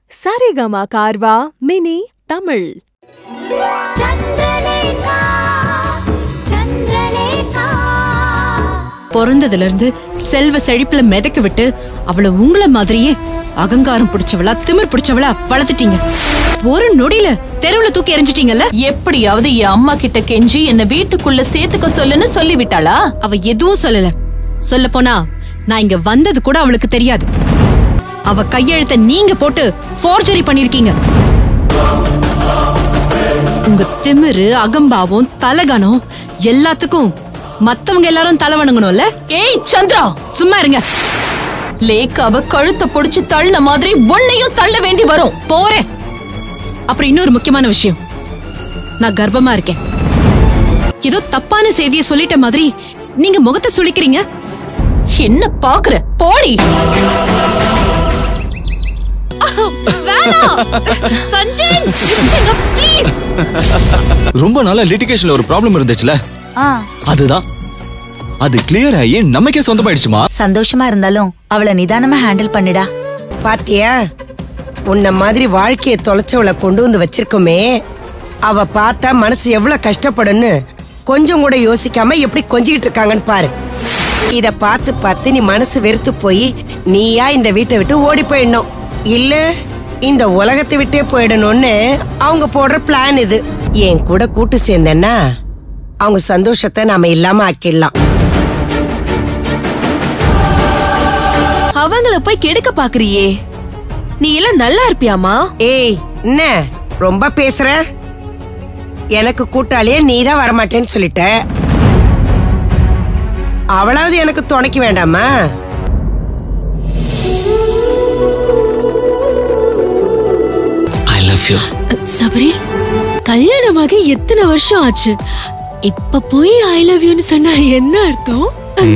Saregama Carvaan mini Tamil Chandralekha Chandralekha பிறந்ததுல இருந்து செல்வ செழிப்புல மிதக்க விட்டு அவள உங்கள மாதிரியே அகங்காரம் பிடிச்சவளா திமிர் பிடிச்சவளா வளர்த்துட்டீங்க ஒரு நொடியில தெருவுல தூக்கி எறிஞ்சிட்டீங்கல்ல எப்படியாவது என் அம்மா கிட்ட கெஞ்சி என்ன வீட்டுக்குள்ள சேர்த்துக்க சொல்லுன்னு சொல்லிவிட்டாளா அவ எதுவும் சொல்லல சொல்ல போனா நான் இங்க வந்தது கூட அவளுக்கு தெரியாது அவ கையெழுத்த நீங்க போட்டு ஃபோர்ஜரி பண்ணிருக்கீங்க உங்க திமிரு அகம்பாவம் தலகணம் எல்லாத்துக்கும் மத்தவங்க எல்லாரும் தலை வணங்கணும்ல ஏய் சந்திரா சும்மா இருங்க லேக்காவ கழுத்தை புடிச்சு தள்ளின மாதிரி உன்னையும் தள்ள வேண்டி வரும் போறேன் அப்புறம் இன்னொரு முக்கியமான விஷயம் நான் கர்ப்பமா இருக்கேன் ஏதோ தப்பான செய்தியை சொல்லிட்ட மாதிரி நீங்க முகத்தை சுளிக்கிறீங்க என்ன பாக்குற போடி வேணாம் சஞ்சய் ப்ளீஸ் ரொம்ப நாளா லிட்டிகேஷன்ல ஒரு ப்ராப்ளம் இருந்துச்சுல ஆ அதுதான் அது கிளியர் ஆகி நமக்கே சொந்தமாயிடுச்சுமா சந்தோஷமா இருந்தாலும் அவளை நிதானமா ஹேண்டில் பண்ணிடா பாத்தியா உன்ன மாதிரி வாழ்க்கைய தொலைச்சவளை கொண்டு வந்து வச்சிருக்கோமே அவ பார்த்தா மனசு எவ்வளவு கஷ்டப்படும்னு கொஞ்சம் கூட யோசிக்காம எப்படி கொஞ்சிக்கிட்டு இருக்காங்கன்னு பாரு இத பார்த்து பார்த்து நீ மனசு வெறுத்து போய் நீயா இந்த வீட்டை விட்டு ஓடி போயிடணும் இல்ல இந்த உலகத்தை விட்டே போயிடணும்னு அவங்க போடுற பிளான் இது என் கூட கூட்டு சேர்ந்தேன்னா அவங்க சந்தோஷத்தை நாம இல்லாம ஆக்கிடலாம் அவங்கள போய் கெடுக்க பாக்குறியே நீ எல்லாம் நல்லா இருப்பியாமா ஏய் என்ன ரொம்ப பேசுற எனக்கு கூட்டாளியே நீ தான் வரமாட்டேன்னு சொல்லிட்ட அவளாவது எனக்கு துணைக்க வேண்டாமா ஐ லவ் யூ சபரி கல்யாணமாகி எத்தனை வருஷம் ஆச்சு இப்ப போய் ஐ லவ் யூன்னு சொன்னா என்ன அர்த்தம்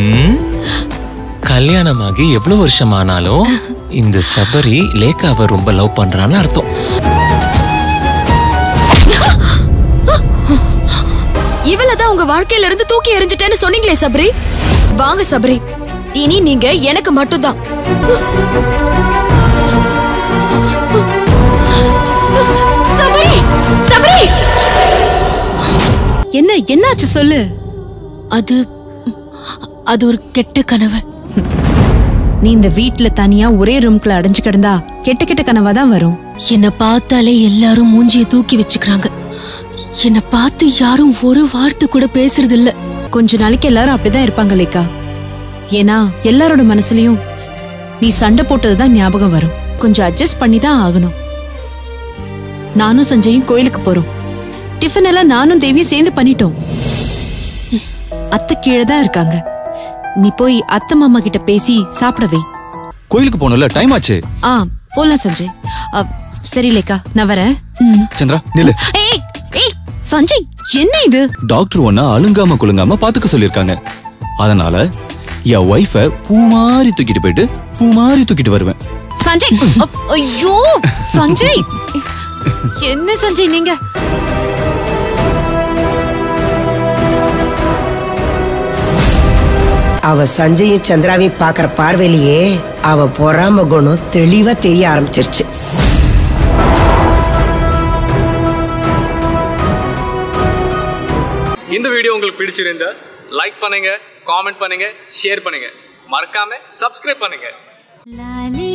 கல்யாணமாகி எவ்வளவு வருஷம் ஆனாலும் இந்த சபரி லேக்காவை ரொம்ப லவ் பண்றான்னு அர்த்தம் இவள தான் உங்க வாழ்க்கையில இருந்து தூக்கி எறிஞ்சிட்டேன்னு சொன்னீங்களே சபரி வாங்க சபரி இனி நீங்க எனக்கு மட்டும்தான் சபரி சபரி என்ன என்னாச்சு சொல்லு அது அது ஒரு கெட்ட கனவு நீ இந்த வீட்ல தனியா ஒரே ரூம்குள்ள அடைஞ்சு கிடந்தா கெட்ட கெட்ட கனவா தான் வரும் என்ன பார்த்தாலே எல்லாரும் மூஞ்சிய தூக்கி வச்சுக்கிறாங்க என்ன பார்த்து யாரும் ஒரு வார்த்தை கூட பேசுறது இல்ல கொஞ்ச நாளைக்கு எல்லாரும் அப்படிதான் இருப்பாங்க லேக்கா ஏன்னா எல்லாரோட மனசுலயும் நீ சண்டை போட்டதுதான் ஞாபகம் வரும் கொஞ்சம் அட்ஜஸ்ட் பண்ணி தான் ஆகணும் நானும் சஞ்சயும் கோயிலுக்கு போறோம் டிஃபன் எல்லாம் நானும் தேவியும் சேர்ந்து பண்ணிட்டோம் அத்தை கீழே தான் இருக்காங்க நீ போய் அத்தை மாமா கிட்ட பேசி சாப்பிட வை கோயிலுக்கு போகணும்ல டைம் ஆச்சு ஆ போலாம் சஞ்சய் அ, சரி லேக்கா நான் வரேன் சந்திரா நில்லு ஏய் ஏய் சஞ்சய் என்ன இது டாக்டர் ஒன்ன அழுங்காம குலுங்காம பாத்துக்க சொல்லிருக்காங்க அதனால என் ஒய்ஃப பூ மாதிரி தூக்கிட்டு போயிட்டு பூ மாதிரி தூக்கிட்டு வருவேன் சஞ்சய் அப், ஐயோ சஞ்சய் என்ன சஞ்சய் நீங்க அவ சஞ்சயும் சந்திராவையும் பாக்குற பார்வையிலேயே அவ பொறாம குணம் தெளிவா தெரிய ஆரம்பிச்சிருச்சு இந்த வீடியோ உங்களுக்கு பிடிச்சிருந்தா லைக் பண்ணுங்க காமெண்ட் பண்ணுங்க ஷேர் பண்ணுங்க மறக்காம சப்ஸ்கிரைப் பண்ணுங்க லாலி